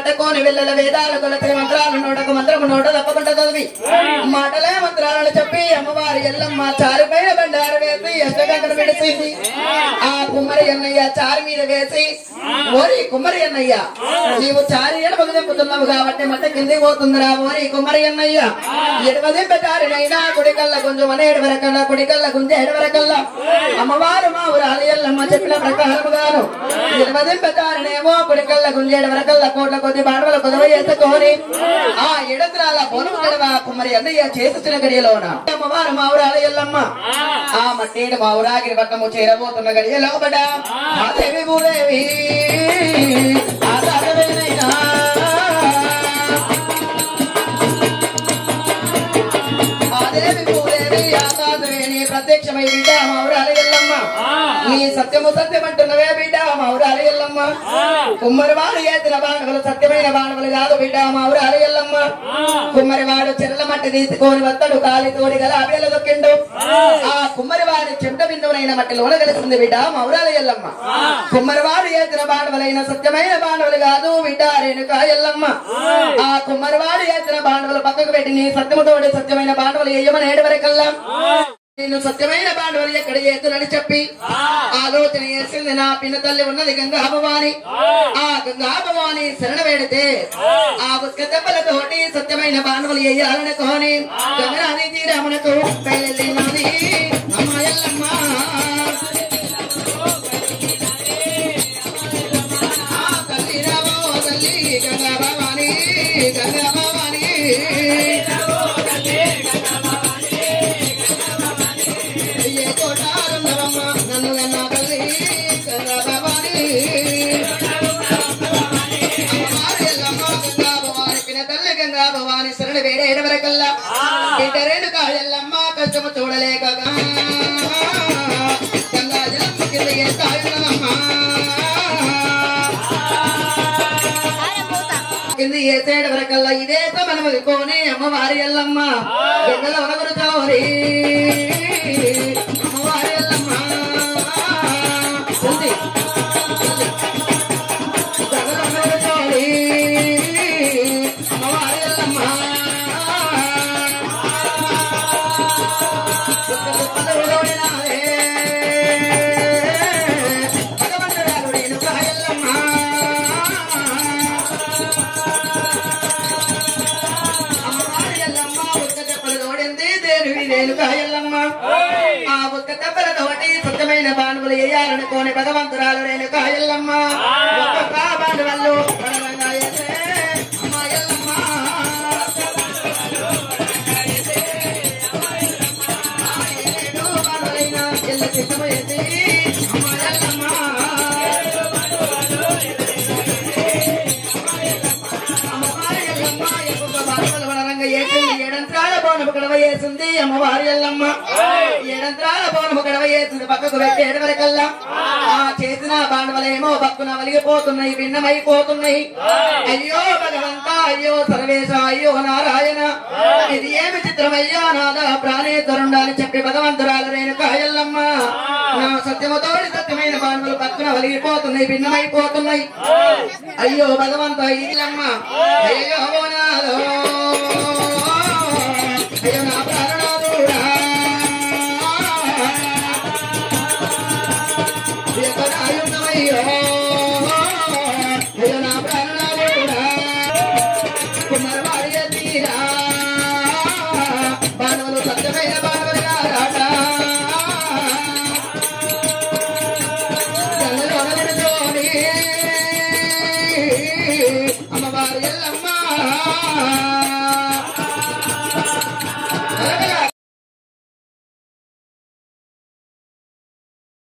పట్టుకొని వెళ్ళల వేదాలు కొలతని మంత్రాలు నోటకు మంత్రము నోట తప్పకుండా చదివి మాటలే మంత్రాలను చెప్పి అమ్మవారి ఎల్లమ్మ చారు పైన బండారు వేసి ఎక్కగంటను పెడిసింది ఆ కుమ్మరి అన్నయ్య చారు మీద వేసి ఓరి కుమ్మరి అన్నయ్య నీవు చారి ఎడమకు దింపుతున్నావు కాబట్టి మట్ట కిందికి పోతుందిరా ఓరి కుమ్మరి అన్నయ్య ఎడమ దింపచారినైనా కుడికల్ల కొంచెం అనే ఎడవరకల్లా కుడికల్ల గుంజె ఎడవరకల్లా అమ్మవారు మా ఊరాలి ఎల్లమ్మ చెప్పిన ప్రకారముగాను ఎడమ దింపచారినేమో కుడికల్ల గుంజె ఎడవరకల్లా కోట్ల కొద్ది బాడవల కొదవ చేసుకొని ఆ ఎడద్రాల పొలం గడవ కుమ్మరి అన్నయ్య చేసిన గడియలోన అమ్మవారు మా ఊరాలి ఎల్లమ్మ ఆ మట్టేడు మా ఊరాగిరి పట్టము చేరబోతున్న గడియలో బడ ఆ దేవి భూదేవి ఆ దానవేనైనా ఆదేవి భూదేవి ఆకాశవేణి ప్రత్యక్షమై బిడ్డ మౌరాలి ఎల్లమ్మ నీ సత్యము సత్యమంటున్నవే బిడ్డ మౌరాలి ఎల్లమ్మ కుమ్మరివాడు ఏతిన బాణవులు సత్యమైన బాణవులు కాదు బిడ్డ మౌరాలి ఎల్లమ్మ కుమ్మరివాడు చెరల మట్టి తీసుకొని వస్తాడు కాలి తోడి గల అవేల దొక్కిండు ఆ కుమ్మరివాడి చెంట బిందువునైన మట్టిలోన కలిసింది బిడ్డ మౌరాలి ఎల్లమ్మ కుమ్మరివాడు ఏతిన బాణవులైన సత్యమైన బాణవులు కాదు బిడ్డ రేణుక ఎల్లమ్మ ఆ కుమ్మరివాడు ఏతిన బాణవులు పక్కకు పెట్టి నీ సత్యముతోటి సత్యమైన బాణవులు వేయమని ఏడు వరకల్లా నేను సత్యమైన బాండవులు ఎక్కడ చేతులని చెప్పి ఆలోచన చేసింది నా పిన్న తల్లి ఉన్నది గంగా భవాని ఆ గంగా భవాని శరణ వేడితే ఆ ఉత్క దెబ్బలతోటి సత్యమైన బాండవులు వేయాలనుకోని గంగరాని తీరామునకు బయలుదేరినది అమ్మాయల్లమ్మ ఆ తల్లి రావో తల్లి గంగా భవాని గంగా భవాని ఏ కోటారున్నవమ్మ నన్ను వెన్న తల్లి గంగా భవాని అమ్మవారి ఎల్లమ్మ గంగా భవాని పిన తల్లి గంగా భవాని శరణ వేడే ఎడవరకల్లా బిడ్డ రేణుక ఎల్లమ్మ కష్టము చూడలేక గంగా జలం కిందకి తాయున్నదమ్మ కింద ఏసేడు వరకల్లా ఇదే మనము కోనే అమ్మవారి ఎల్లమ్మ గంగల వనగురు చౌరి అమ్మవారి ఎల్లమ్మ ఉంది. గంగల వనగురు చౌరి అమ్మవారి ఎల్లమ్మ సుఖ దుఃఖదవులోడినారే. భగవంతుడాలు రేణుక ఎల్లమ్మ అమ్మవారి ఎల్లమ్మ ఉత్క దెబ్బలు తోడింది దేనివి రేణుక ఎల్లమ్మ ఆ ఉత్క దెబ్బల తోటి స్వచ్ఛమైన బాణువులు వేయాలనుకోని భగవంతురాలు రేణుక ఎల్లమ్మ ఒక్కొక్క బాణువల్లు బలవంగా వేసే అమ్మ ఎల్లమ్మ. ఆ ఏడు బాణువులైన ఎల్ల చిత్తము ఎత్తి అమ్మ ఎల్లమ్మ. అమ్మవారి ఎల్లమ్మ ఎక్కువ బాణములు వనరంగ ఏసింది ఏడంత్రాల బోనము గడవ వేసింది అమ్మవారి ఎల్లమ్మ ఏడంత్రాల బోనము గడవ వేసింది పక్కకు పెట్టి ఏడవరకల్లా ఆ చేసిన బాణవలేమో పక్కున వలిగిపోతున్నాయి భిన్నమైపోతున్నాయి అయ్యో భగవంత అయ్యో సర్వేశ అయ్యో నారాయణ ఇది ఏమి చిత్రమయ్యా నాద ప్రాణేశ్వరుండా అని చెప్పి భగవంతురాలు రేణుక ఎల్లమ్మ నా సత్యముతోడి సత్యమైన బాణములు పక్కున వలిగిపోతున్నాయి భిన్నమైపోతున్నాయి అయ్యో భగవంత ఇల్లమ్మ అయ్యో నాదో